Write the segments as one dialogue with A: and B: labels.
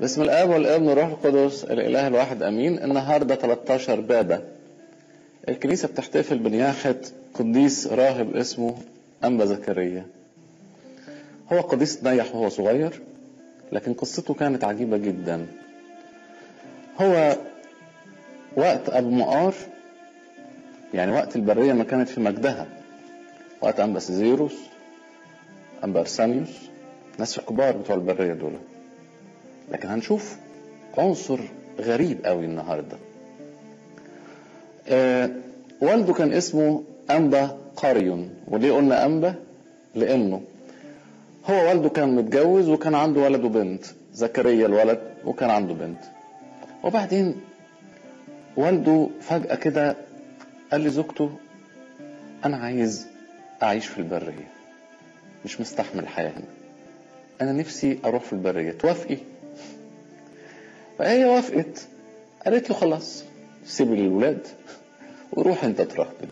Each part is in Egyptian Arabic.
A: بسم الاب والابن والروح القدس الاله الواحد امين النهارده 13 بابا الكنيسه بتحتفل بنياحه قديس راهب اسمه انبا زكريا هو قديس نيح وهو صغير لكن قصته كانت عجيبه جدا هو وقت ابو مقار يعني وقت البريه ما كانت في مجدها وقت انبا سيزيروس انبا ارسانيوس ناس الكبار بتوع البريه دول لكن هنشوف عنصر غريب قوي النهارده آه والده كان اسمه انبا قاريون وليه قلنا انبا لانه هو والده كان متجوز وكان عنده ولد وبنت زكريا الولد وكان عنده بنت وبعدين والده فجأة كده قال لزوجته أنا عايز أعيش في البرية مش مستحمل الحياة هنا أنا نفسي أروح في البرية توافقي فهي وافقت قالت له خلاص سيبي للولاد وروح انت ترهبن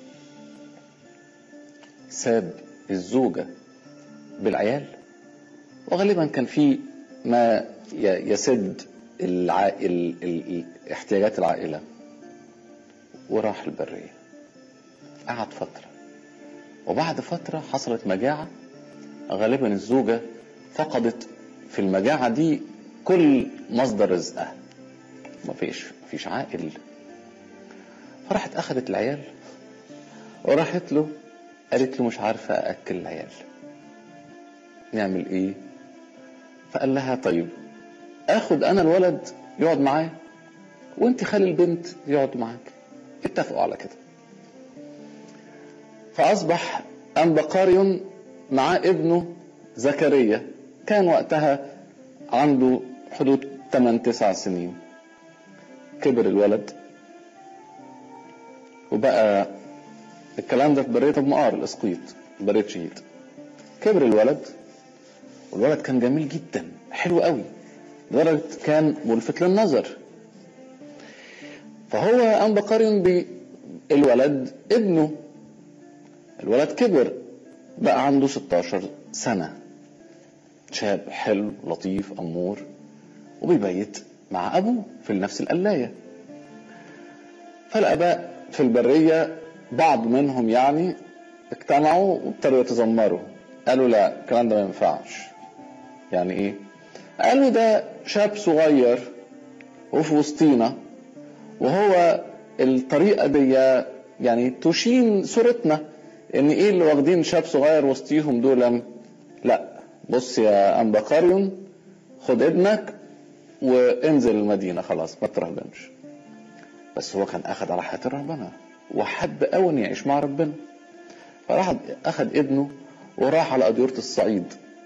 A: ساب الزوجة بالعيال وغالبا كان في ما يسد العائل احتياجات العائلة وراح البرية قعد فترة وبعد فترة حصلت مجاعة غالبا الزوجة فقدت في المجاعة دي كل مصدر رزقها ما فيش فيش عائل فراحت اخذت العيال وراحت له قالت له مش عارفة أأكل العيال نعمل إيه فقال لها طيب اخد انا الولد يقعد معايا وانت خلي البنت يقعد معاك اتفقوا على كده فاصبح انبقاريون مع ابنه زكريا كان وقتها عنده حدود 8 9 سنين كبر الولد وبقى الكلام ده في برية ابو مقار الاسقيط برية شهيد كبر الولد والولد كان جميل جدا حلو قوي لدرجة كان ملفت للنظر فهو أنبا قارن بالولد ابنه الولد كبر بقى عنده 16 سنة شاب حلو لطيف أمور وبيبيت مع أبوه في نفس القلاية فالآباء في البرية بعض منهم يعني اجتمعوا وابتدوا يتذمروا قالوا لا الكلام ده ما ينفعش يعني ايه قالوا ده شاب صغير وفي وسطينا وهو الطريقة دي يعني تشين صورتنا ان ايه اللي واخدين شاب صغير وسطيهم دول لا بص يا انبا قاريون خد ابنك وانزل المدينة خلاص ما ترهبنش بس هو كان اخد على حياة الرهبنة وحب قوي ان يعيش مع ربنا فراح اخد ابنه وراح على اديرة الصعيد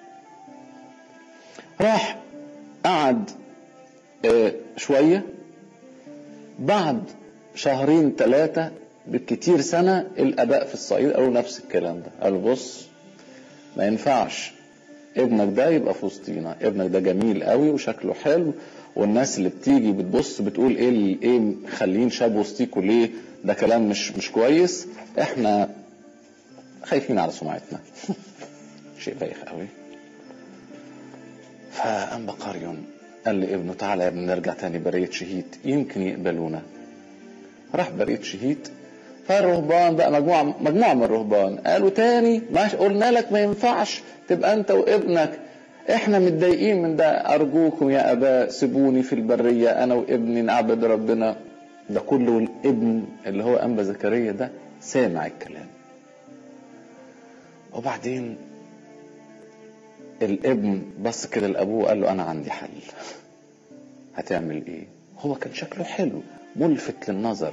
A: راح قعد اه شوية بعد شهرين ثلاثة بالكتير سنة الآباء في الصعيد قالوا نفس الكلام ده قالوا بص ما ينفعش ابنك ده يبقى في وسطينا ابنك ده جميل قوي وشكله حلو والناس اللي بتيجي بتبص بتقول ايه ايه خلين شاب وسطيكوا ليه ده كلام مش مش كويس احنا خايفين على سمعتنا شيء بايخ قوي فأنبا قاريون قال لابنه تعالى يا ابني نرجع تاني برية شهيد يمكن يقبلونا راح برية شهيد فالرهبان بقى مجموعة مجموعة من الرهبان قالوا تاني ماشي قلنا لك ما ينفعش تبقى انت وابنك احنا متضايقين من ده ارجوكم يا اباء سيبوني في البرية انا وابني نعبد ربنا ده كله الابن اللي هو انبا زكريا ده سامع الكلام وبعدين الابن بص كده لابوه قال له انا عندي حل هتعمل ايه هو كان شكله حلو ملفت للنظر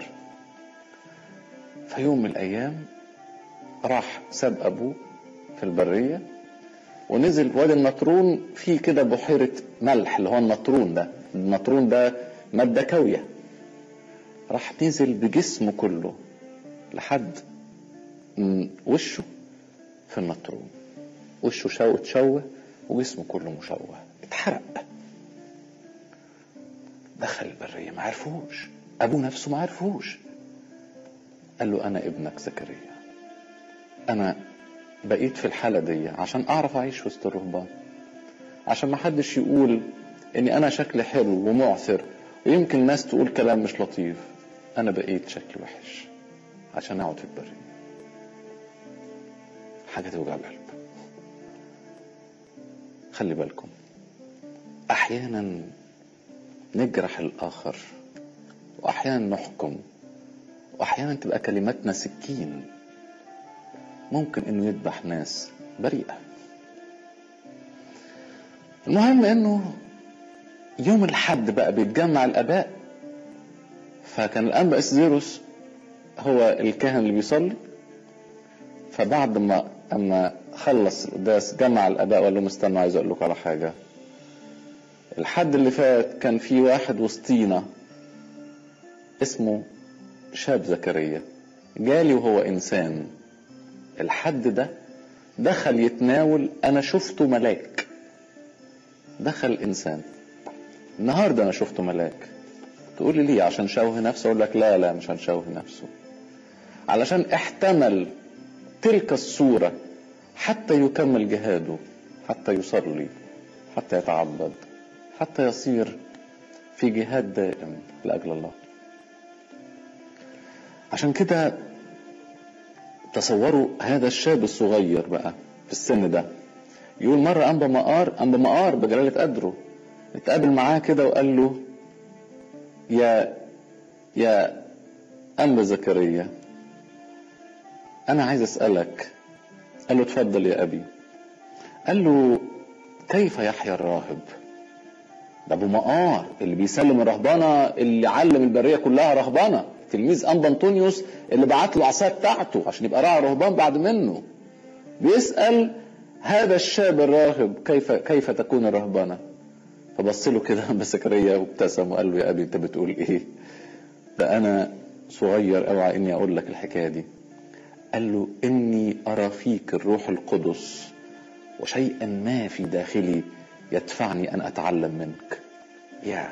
A: في يوم من الايام راح ساب ابوه في البريه ونزل وادي النطرون فيه كده بحيره ملح اللي هو النطرون ده النطرون ده ماده كاويه راح نزل بجسمه كله لحد وشه في النطرون وشه شو اتشوه وجسمه كله مشوه اتحرق دخل البريه ما عرفوش ابوه نفسه ما عرفوش قال له انا ابنك زكريا انا بقيت في الحاله دي عشان اعرف اعيش وسط الرهبان عشان ما حدش يقول اني انا شكلي حلو ومعثر ويمكن الناس تقول كلام مش لطيف انا بقيت شكلي وحش عشان اقعد في البرية حاجة توجع القلب خلي بالكم احيانا نجرح الاخر واحيانا نحكم واحيانا تبقى كلماتنا سكين ممكن انه يذبح ناس بريئه المهم انه يوم الحد بقى بيتجمع الاباء فكان الانبا اسديروس هو الكاهن اللي بيصلي فبعد ما اما خلص القداس جمع الاباء وقال لهم استنوا عايز اقول لكم على حاجه الحد اللي فات كان في واحد وسطينا اسمه شاب زكريا جالي وهو انسان الحد ده دخل يتناول انا شفته ملاك دخل انسان النهارده انا شفته ملاك تقول لي ليه عشان شوه نفسه اقول لك لا لا مش هنشوه نفسه علشان احتمل تلك الصورة حتى يكمل جهاده حتى يصلي حتى يتعبد حتى يصير في جهاد دائم لأجل الله عشان كده تصوروا هذا الشاب الصغير بقى في السن ده يقول مرة أنبا مقار أنبا مقار بجلالة قدره اتقابل معاه كده وقال له يا يا أنبا زكريا أنا عايز أسألك قال له اتفضل يا أبي قال له كيف يحيا الراهب ده أبو مقار اللي بيسلم الرهبنة اللي علم البرية كلها رهبنة تلميذ أنبا أنطونيوس اللي بعت له العصاية بتاعته عشان يبقى راعي رهبان بعد منه بيسأل هذا الشاب الراهب كيف كيف تكون الرهبنة فبص له كده بسكرية وابتسم وقال له يا أبي أنت بتقول إيه ده أنا صغير أوعى إني أقول لك الحكاية دي قال له إني أرى فيك الروح القدس وشيئا ما في داخلي يدفعني أن أتعلم منك يا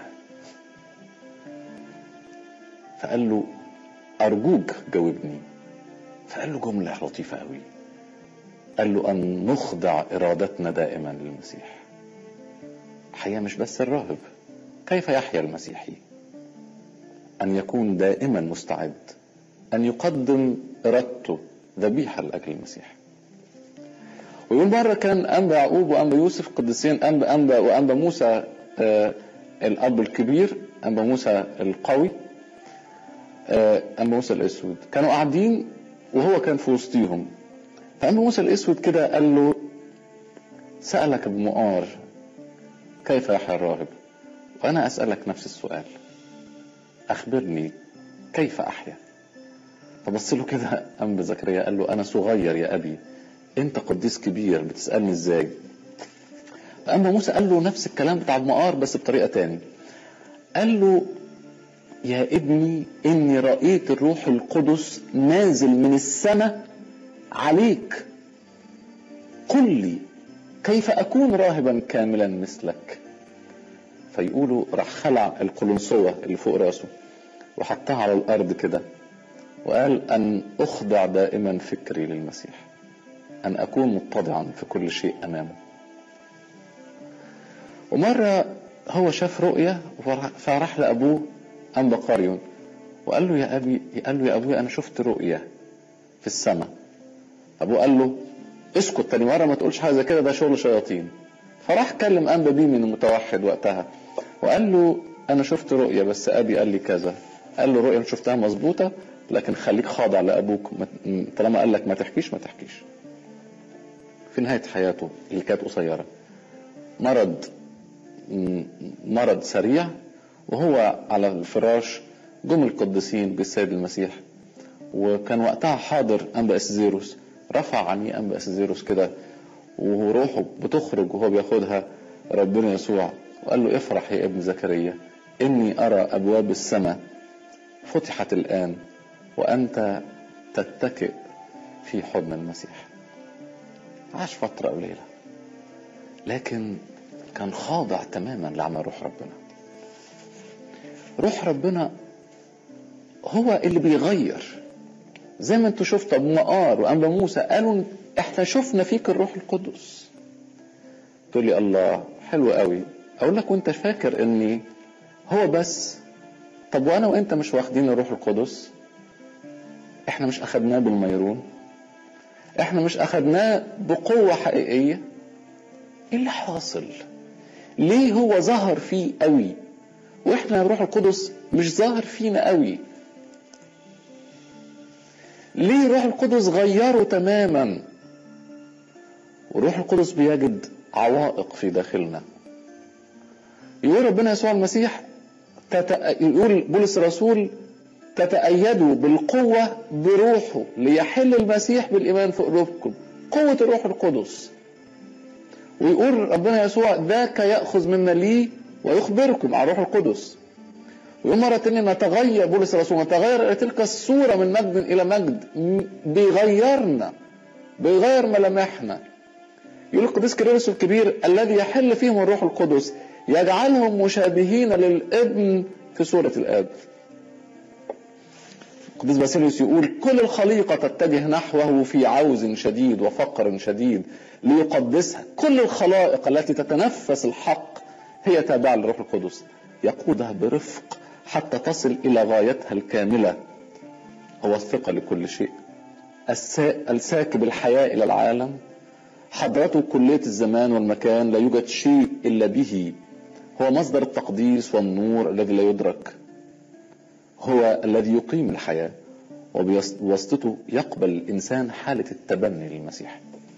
A: فقال له أرجوك جاوبني فقال له جملة لطيفة قوي قال له أن نخضع إرادتنا دائما للمسيح الحقيقة مش بس الراهب كيف يحيا المسيحي أن يكون دائما مستعد أن يقدم إرادته ذبيحة لأجل المسيح ويقول مرة كان أنبا يعقوب وأنبا يوسف قديسين أنبا أنبا وأنبا موسى آه الأب الكبير أنبا موسى القوي آه أنبا موسى الأسود كانوا قاعدين وهو كان في وسطيهم فأنبا موسى الأسود كده قال له سألك ابن مؤار كيف يحيا الراهب وأنا أسألك نفس السؤال أخبرني كيف أحيا فبص له كده أنبا زكريا قال له أنا صغير يا أبي أنت قديس كبير بتسألني إزاي فأنبا موسى قال له نفس الكلام بتاع المقار بس بطريقة تاني قال له يا ابني إني رأيت الروح القدس نازل من السماء عليك قل لي كيف أكون راهبا كاملا مثلك فيقولوا راح خلع القلنسوة اللي فوق راسه وحطها على الأرض كده وقال أن أخضع دائما فكري للمسيح أن أكون متضعا في كل شيء أمامه ومرة هو شاف رؤية فراح لأبوه أنبا قريون وقال له يا أبي قال له يا أبوي أنا شفت رؤية في السماء أبوه قال له اسكت تاني مرة ما تقولش حاجة زي كده ده شغل شياطين فراح كلم أنبا بيمن المتوحد وقتها وقال له أنا شفت رؤية بس أبي قال لي كذا قال له رؤية شفتها مظبوطة لكن خليك خاضع لأبوك طالما قال لك ما تحكيش ما تحكيش في نهاية حياته اللي كانت قصيرة مرض مرض سريع وهو على الفراش جم القديسين بالسيد المسيح وكان وقتها حاضر أنبا إسزيروس رفع عني أنبا إسزيروس كده وروحه بتخرج وهو بياخدها ربنا يسوع وقال له افرح يا ابن زكريا إني أرى أبواب السماء فتحت الآن وأنت تتكئ في حضن المسيح عاش فترة قليلة لكن كان خاضع تماما لعمل روح ربنا روح ربنا هو اللي بيغير زي ما انتوا شفتوا ابو مقار وانبا موسى قالوا احنا شفنا فيك الروح القدس تقول لي الله حلو قوي اقول لك وانت فاكر اني هو بس طب وانا وانت مش واخدين الروح القدس احنا مش اخدناه بالميرون احنا مش اخدناه بقوة حقيقية ايه اللي حاصل ليه هو ظهر فيه قوي واحنا الروح القدس مش ظاهر فينا قوي ليه الروح القدس غيره تماما والروح القدس بيجد عوائق في داخلنا يقول ربنا يسوع المسيح تت... يقول بولس الرسول تتأيدوا بالقوة بروحه ليحل المسيح بالإيمان في قلوبكم قوة الروح القدس ويقول ربنا يسوع ذاك يأخذ مما لي ويخبركم عن الروح القدس ويوم مرة تانية نتغير بولس الرسول نتغير إلى تلك الصورة من مجد إلى مجد بيغيرنا بيغير ملامحنا يقول القديس كيرلس الكبير الذي يحل فيهم الروح القدس يجعلهم مشابهين للابن في صورة الآب القديس باسيليوس يقول كل الخليقة تتجه نحوه في عوز شديد وفقر شديد ليقدسها كل الخلائق التي تتنفس الحق هي تابعة للروح القدس يقودها برفق حتى تصل إلى غايتها الكاملة هو الثقة لكل شيء الساكب الحياة إلى العالم حضرته كلية الزمان والمكان لا يوجد شيء إلا به هو مصدر التقديس والنور الذي لا يدرك هو الذي يقيم الحياة وبواسطته يقبل الإنسان حالة التبني للمسيح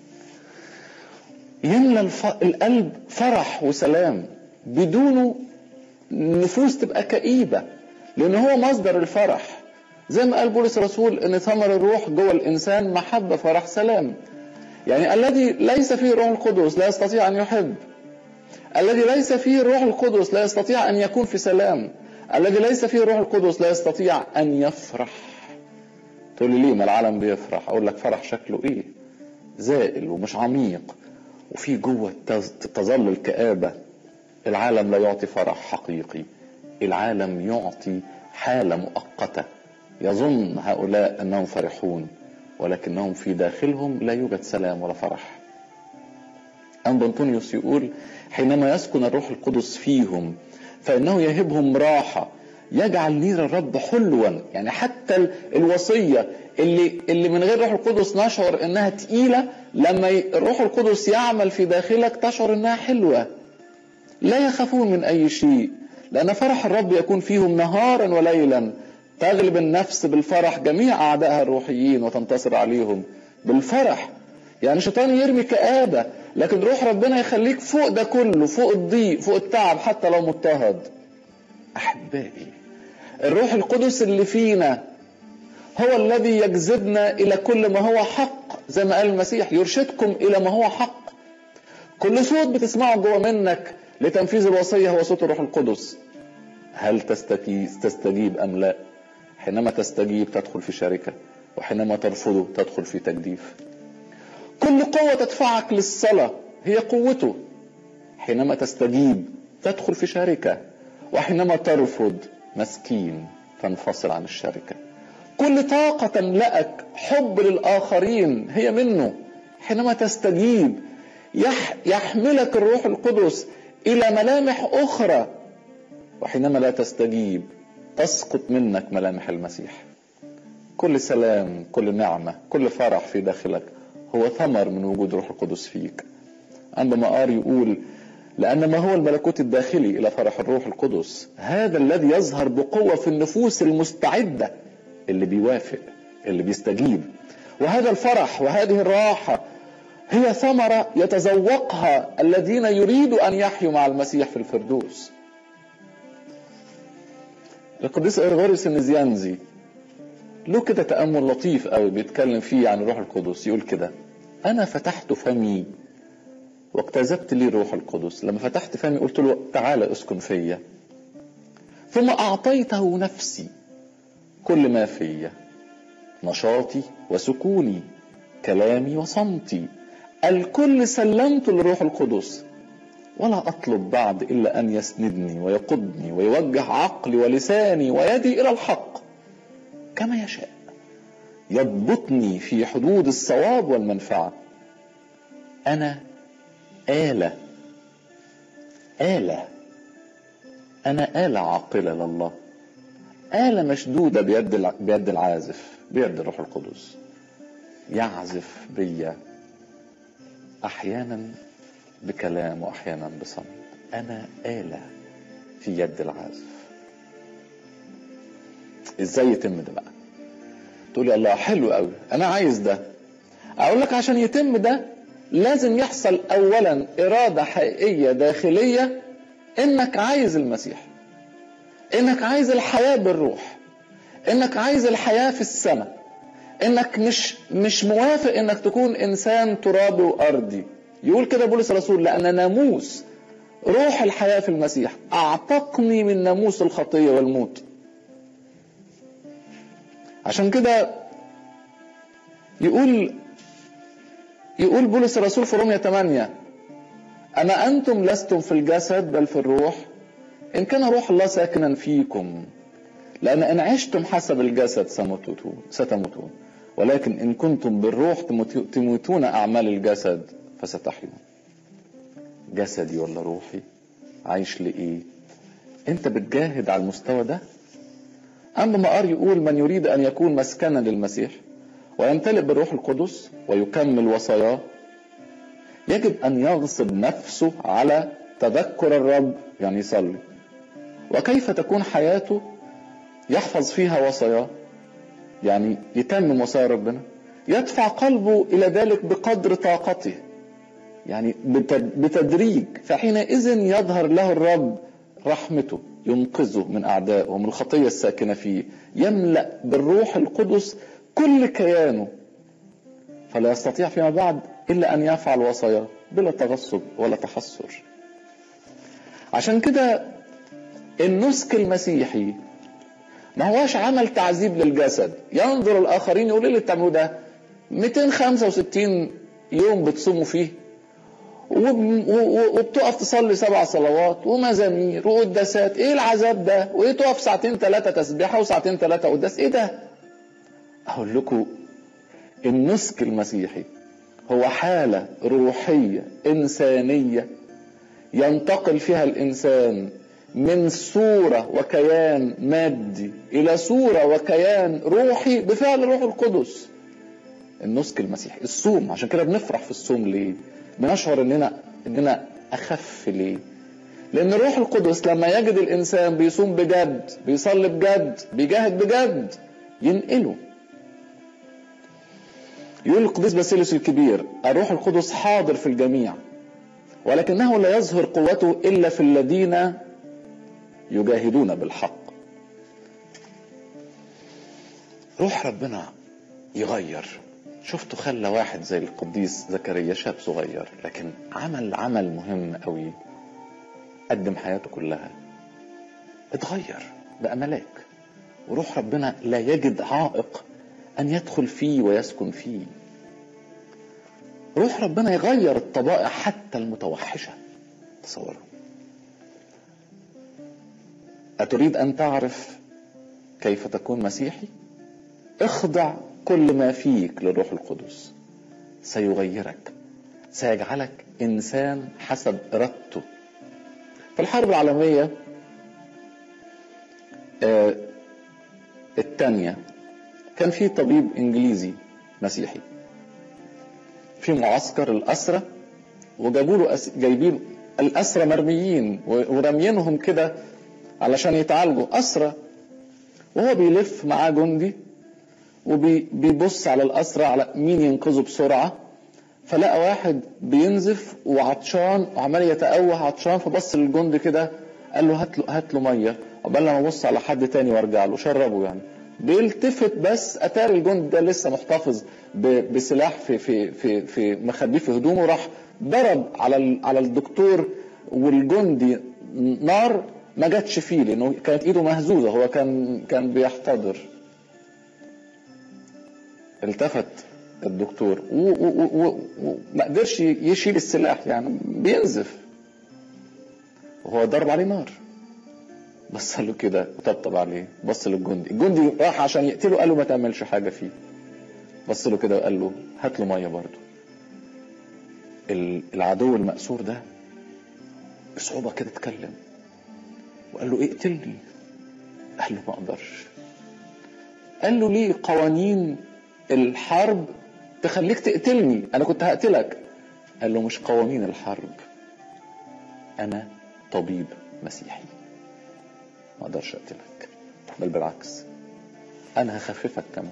A: يملى الف... القلب فرح وسلام بدونه النفوس تبقى كئيبة لأن هو مصدر الفرح زي ما قال بولس الرسول ان ثمر الروح جوه الانسان محبه فرح سلام يعني الذي ليس فيه الروح القدس لا يستطيع ان يحب الذي ليس فيه الروح القدس لا يستطيع ان يكون في سلام الذي ليس فيه الروح القدس لا يستطيع ان يفرح تقول لي ليه ما العالم بيفرح اقول لك فرح شكله ايه زائل ومش عميق وفي جوه تظل الكآبة العالم لا يعطي فرح حقيقي العالم يعطي حالة مؤقتة يظن هؤلاء انهم فرحون ولكنهم في داخلهم لا يوجد سلام ولا فرح أم بنطونيوس يقول حينما يسكن الروح القدس فيهم فإنه يهبهم راحة يجعل نير الرب حلوا يعني حتى الوصية اللي اللي من غير الروح القدس نشعر انها تقيلة لما الروح القدس يعمل في داخلك تشعر انها حلوة لا يخافون من اي شيء لان فرح الرب يكون فيهم نهارا وليلا تغلب النفس بالفرح جميع اعدائها الروحيين وتنتصر عليهم بالفرح يعني الشيطان يرمي كآبة لكن روح ربنا يخليك فوق ده كله فوق الضيق فوق التعب حتى لو مضطهد احبائي الروح القدس اللي فينا هو الذي يجذبنا الى كل ما هو حق زي ما قال المسيح يرشدكم الى ما هو حق كل صوت بتسمعه جوه منك لتنفيذ الوصيه هو صوت الروح القدس هل تستجيب ام لا حينما تستجيب تدخل في شركه وحينما ترفضه تدخل في تجديف كل قوه تدفعك للصلاه هي قوته حينما تستجيب تدخل في شركه وحينما ترفض مسكين تنفصل عن الشركه كل طاقة تملأك حب للآخرين هي منه حينما تستجيب يح يحملك الروح القدس إلى ملامح أخرى وحينما لا تستجيب تسقط منك ملامح المسيح كل سلام كل نعمة كل فرح في داخلك هو ثمر من وجود الروح القدس فيك عندما آر يقول لأن ما هو الملكوت الداخلي إلى فرح الروح القدس هذا الذي يظهر بقوة في النفوس المستعدة اللي بيوافق اللي بيستجيب وهذا الفرح وهذه الراحة هي ثمرة يتذوقها الذين يريدوا أن يحيوا مع المسيح في الفردوس القديس إرغوريوس النزيانزي له كده تأمل لطيف قوي بيتكلم فيه عن الروح القدس يقول كده أنا فتحت فمي واجتذبت لي الروح القدس لما فتحت فمي قلت له تعالى اسكن فيا ثم أعطيته نفسي كل ما في نشاطي وسكوني كلامي وصمتي الكل سلمت للروح القدس ولا اطلب بعد الا ان يسندني ويقودني ويوجه عقلي ولساني ويدي الى الحق كما يشاء يضبطني في حدود الصواب والمنفعه انا اله آلة أنا آلة عاقلة لله آلة مشدودة بيد الع- بيد العازف بيد الروح القدس يعزف بيا أحيانا بكلام وأحيانا بصمت أنا آلة في يد العازف إزاي يتم ده بقى تقولي الله حلو قوي أنا عايز ده أقول لك عشان يتم ده لازم يحصل أولا إرادة حقيقية داخلية إنك عايز المسيح إنك عايز الحياة بالروح إنك عايز الحياة في السماء إنك مش مش موافق إنك تكون إنسان ترابي وأرضي يقول كده بولس الرسول لأن ناموس روح الحياة في المسيح أعتقني من ناموس الخطية والموت عشان كده يقول يقول بولس الرسول في رومية 8 أما أنتم لستم في الجسد بل في الروح إن كان روح الله ساكنا فيكم لأن إن عشتم حسب الجسد سموتون ستموتون ولكن إن كنتم بالروح تموت- تموتون أعمال الجسد فستحيون جسدي ولا روحي عايش لإيه أنت بتجاهد على المستوى ده أما ما قال يقول من يريد أن يكون مسكنا للمسيح ويمتلئ بالروح القدس ويكمل وصاياه يجب أن يغصب نفسه على تذكر الرب يعني يصلي وكيف تكون حياته يحفظ فيها وصاياه يعني يتمم وصايا ربنا يدفع قلبه إلى ذلك بقدر طاقته يعني بت- بتدريج فحينئذ يظهر له الرب رحمته ينقذه من أعدائه ومن الخطية الساكنة فيه يملأ بالروح القدس كل كيانه فلا يستطيع فيما بعد إلا أن يفعل وصاياه بلا تغصب ولا تحسر عشان كده النسك المسيحي ما هواش عمل تعذيب للجسد ينظر الآخرين يقول اللي بتعملوه ده 265 يوم بتصوموا فيه وب- و- وبتقف تصلي سبع صلوات ومزامير وقداسات ايه العذاب ده وايه تقف ساعتين ثلاثة تسبيحة وساعتين ثلاثة قداس ايه ده اقول لكم النسك المسيحي هو حالة روحية إنسانية ينتقل فيها الإنسان من صورة وكيان مادي إلى صورة وكيان روحي بفعل الروح القدس النسك المسيحي الصوم عشان كده بنفرح في الصوم ليه بنشعر اننا اننا اخف ليه لان الروح القدس لما يجد الانسان بيصوم بجد بيصلي بجد بيجاهد بجد ينقله يقول القديس باسيليوس الكبير الروح القدس حاضر في الجميع ولكنه لا يظهر قوته الا في الذين يجاهدون بالحق روح ربنا يغير شفته خلى واحد زي القديس زكريا شاب صغير لكن عمل عمل مهم قوي قدم حياته كلها اتغير بقى ملاك وروح ربنا لا يجد عائق ان يدخل فيه ويسكن فيه روح ربنا يغير الطبائع حتى المتوحشه تصوروا اتريد ان تعرف كيف تكون مسيحي اخضع كل ما فيك للروح القدس سيغيرك سيجعلك انسان حسب ارادته في الحرب العالميه آه الثانيه كان في طبيب انجليزي مسيحي في معسكر الاسرى وجابوا له أس... جايبين الاسرى مرميين ورميينهم كده علشان يتعالجوا اسرى وهو بيلف معاه جندي وبيبص على الأسرى على مين ينقذه بسرعة فلقى واحد بينزف وعطشان وعمال يتأوه عطشان فبص للجند كده قال له هات له هات له ميه عقبال لما ابص على حد تاني وارجع له شربه يعني بيلتفت بس اتاري الجند ده لسه محتفظ بسلاح في في في في مخبيه في هدومه راح ضرب على على الدكتور والجندي نار ما جاتش فيه لانه كانت ايده مهزوزه هو كان كان بيحتضر التفت الدكتور وما قدرش يشيل السلاح يعني بينزف وهو ضرب عليه نار بص له كده وطبطب عليه بص للجندي الجندي راح عشان يقتله قال له ما تعملش حاجه فيه بص له كده وقال له هات له ميه برضه العدو المأسور ده بصعوبة كده اتكلم وقال له اقتلني قال له ما اقدرش قال له ليه قوانين الحرب تخليك تقتلني انا كنت هقتلك قال له مش قوانين الحرب انا طبيب مسيحي ما اقدرش اقتلك بل بالعكس انا هخففك كمان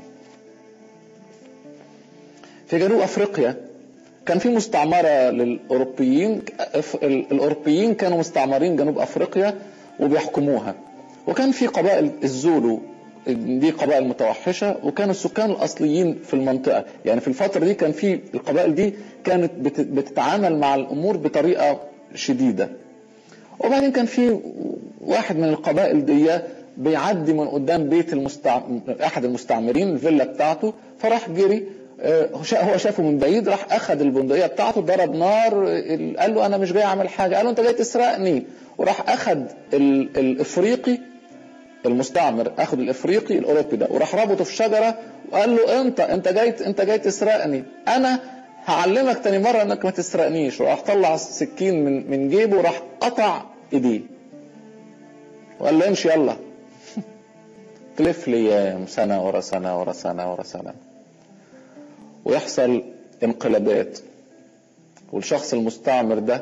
A: في جنوب افريقيا كان في مستعمره للاوروبيين الاوروبيين كانوا مستعمرين جنوب افريقيا وبيحكموها وكان في قبائل الزولو دي قبائل متوحشة وكانوا السكان الأصليين في المنطقة يعني في الفترة دي كان في القبائل دي كانت بتتعامل مع الأمور بطريقة شديدة وبعدين كان في واحد من القبائل دي بيعدي من قدام بيت المستع... احد المستعمرين الفيلا بتاعته فراح جري هو شافه من بعيد راح اخذ البندقيه بتاعته ضرب نار قال له انا مش جاي اعمل حاجه قال له انت جاي تسرقني وراح اخذ الافريقي المستعمر اخذ الافريقي الاوروبي ده وراح ربطه في شجره وقال له انت انت جاي انت جاي تسرقني انا هعلمك تاني مره انك ما تسرقنيش وراح طلع سكين من من جيبه وراح قطع ايديه وقال له امشي يلا تلف لي ايام سنه ورا سنه ورا سنه ورا سنه ويحصل انقلابات والشخص المستعمر ده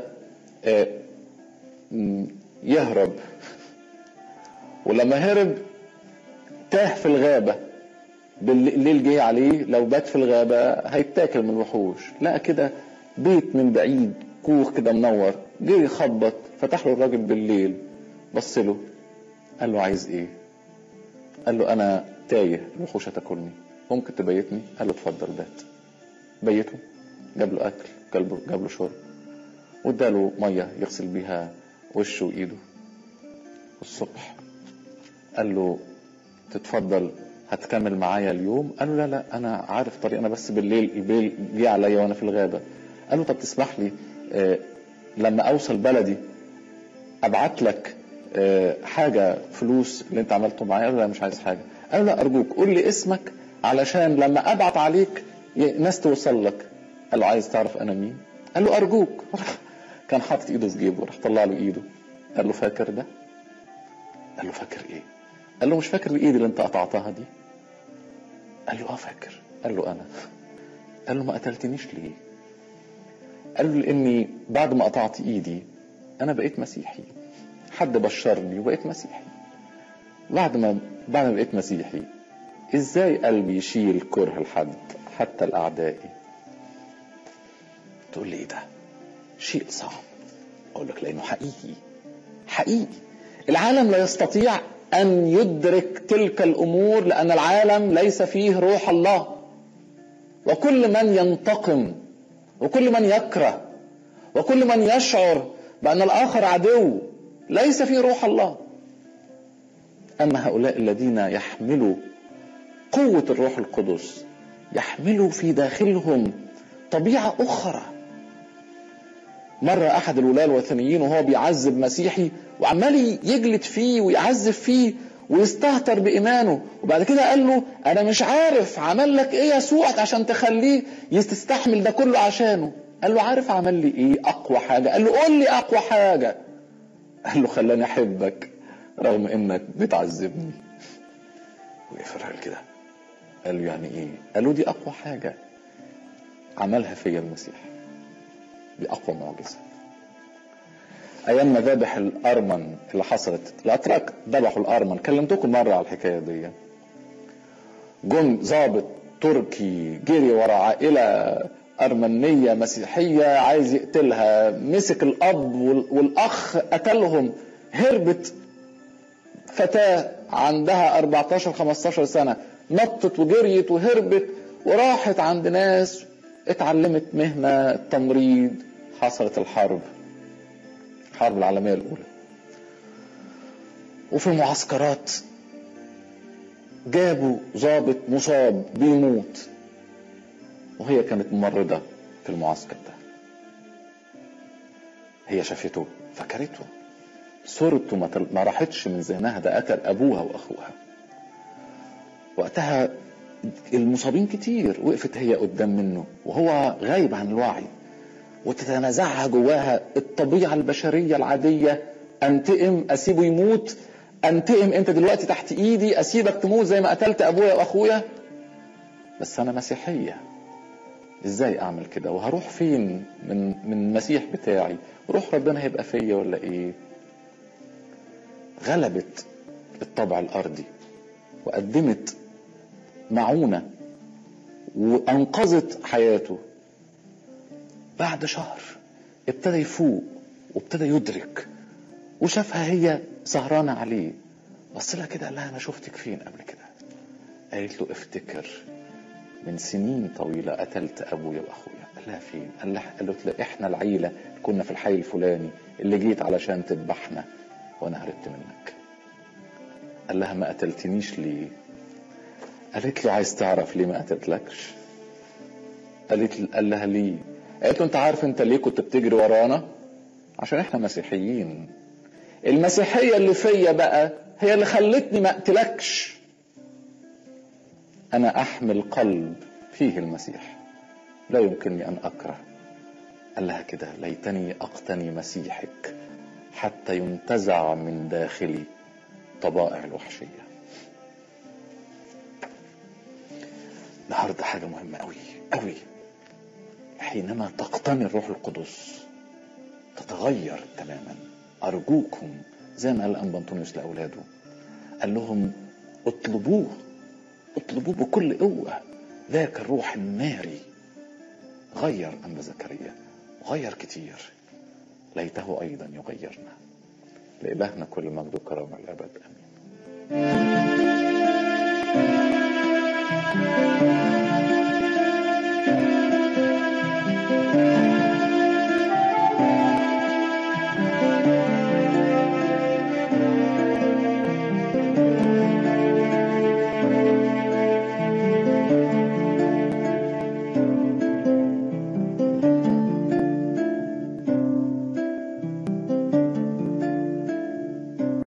A: يهرب ولما هرب تاه في الغابة بالليل جه عليه لو بات في الغابة هيتاكل من الوحوش لقى كده بيت من بعيد كوخ كده منور جه يخبط فتح له الراجل بالليل بص له قال له عايز ايه قال له انا تايه الوحوش هتاكلني ممكن تبيتني قال له اتفضل بات بيته جاب له اكل جاب له جاب له شرب واداله ميه يغسل بيها وشه وايده الصبح قال له تتفضل هتكمل معايا اليوم قال له لا لا انا عارف طريق انا بس بالليل البيل جه عليا وانا في الغابه قال له طب تسمح لي آه لما اوصل بلدي ابعت لك آه حاجه فلوس اللي انت عملته معايا قال له لا مش عايز حاجه قال له لا ارجوك قول لي اسمك علشان لما ابعت عليك ناس توصل لك قال له عايز تعرف انا مين قال له ارجوك كان حاطط ايده في جيبه راح طلع له ايده قال له فاكر ده قال له فاكر ايه قال له مش فاكر الايد اللي انت قطعتها دي قال له اه فاكر قال له انا قال له ما قتلتنيش ليه قال له لاني بعد ما قطعت ايدي انا بقيت مسيحي حد بشرني وبقيت مسيحي بعد ما بعد ما بقيت مسيحي ازاي قلبي يشيل كره لحد حتى الاعدائي تقول لي ايه ده شيء صعب اقول لك لانه حقيقي حقيقي العالم لا يستطيع ان يدرك تلك الامور لان العالم ليس فيه روح الله وكل من ينتقم وكل من يكره وكل من يشعر بان الاخر عدو ليس فيه روح الله اما هؤلاء الذين يحملوا قوه الروح القدس يحملوا في داخلهم طبيعه اخرى مرة أحد الولاة الوثنيين وهو بيعذب مسيحي وعمال يجلد فيه ويعذب فيه ويستهتر بإيمانه وبعد كده قال له أنا مش عارف عمل لك إيه يسوع عشان تخليه يستحمل ده كله عشانه قال له عارف عمل لي إيه أقوى حاجة قال له قول لي أقوى حاجة قال له خلاني أحبك رغم إنك بتعذبني وقف الراجل كده قال له يعني إيه قال له دي أقوى حاجة عملها فيا المسيح دي اقوى معجزه ايام مذابح الارمن اللي حصلت الاتراك ذبحوا الارمن كلمتكم مره على الحكايه دي جم ضابط تركي جري ورا عائله ارمنيه مسيحيه عايز يقتلها مسك الاب والاخ قتلهم هربت فتاه عندها 14 15 سنه نطت وجريت وهربت وراحت عند ناس اتعلمت مهنة التمريض حصلت الحرب الحرب العالمية الأولى وفي المعسكرات جابوا ضابط مصاب بيموت وهي كانت ممرضة في المعسكر ده هي شافته فكرته صورته ما راحتش من ذهنها ده قتل أبوها وأخوها وقتها المصابين كتير وقفت هي قدام منه وهو غايب عن الوعي وتتنازعها جواها الطبيعة البشرية العادية انتقم اسيبه يموت انتقم انت دلوقتي تحت ايدي اسيبك تموت زي ما قتلت ابويا واخويا بس انا مسيحية ازاي اعمل كده وهروح فين من من المسيح بتاعي روح ربنا هيبقى فيا ولا ايه غلبت الطبع الارضي وقدمت معونة وانقذت حياته بعد شهر ابتدى يفوق وابتدى يدرك وشافها هي سهرانة عليه بص لها كده قال لها أنا شفتك فين قبل كده قالت له افتكر من سنين طويلة قتلت أبويا وأخويا قال لها فين قال لها قالت له إحنا العيلة كنا في الحي الفلاني اللي جيت علشان تذبحنا وأنا هربت منك قال لها ما قتلتنيش ليه قالت له عايز تعرف ليه ما قتلتلكش قالت قال لها ليه قالت له انت عارف انت ليه كنت بتجري ورانا عشان احنا مسيحيين المسيحية اللي فيا بقى هي اللي خلتني ما اقتلكش انا احمل قلب فيه المسيح لا يمكنني ان اكره قال لها كده ليتني اقتني مسيحك حتى ينتزع من داخلي طبائع الوحشيه النهارده حاجه مهمه قوي قوي حينما تقتني الروح القدس تتغير تماما ارجوكم زي ما قال الانبا انطونيوس لاولاده قال لهم اطلبوه اطلبوه بكل قوه ذاك الروح الناري غير انبا زكريا غير كتير ليته ايضا يغيرنا لالهنا كل مجد وكرامه الابد امين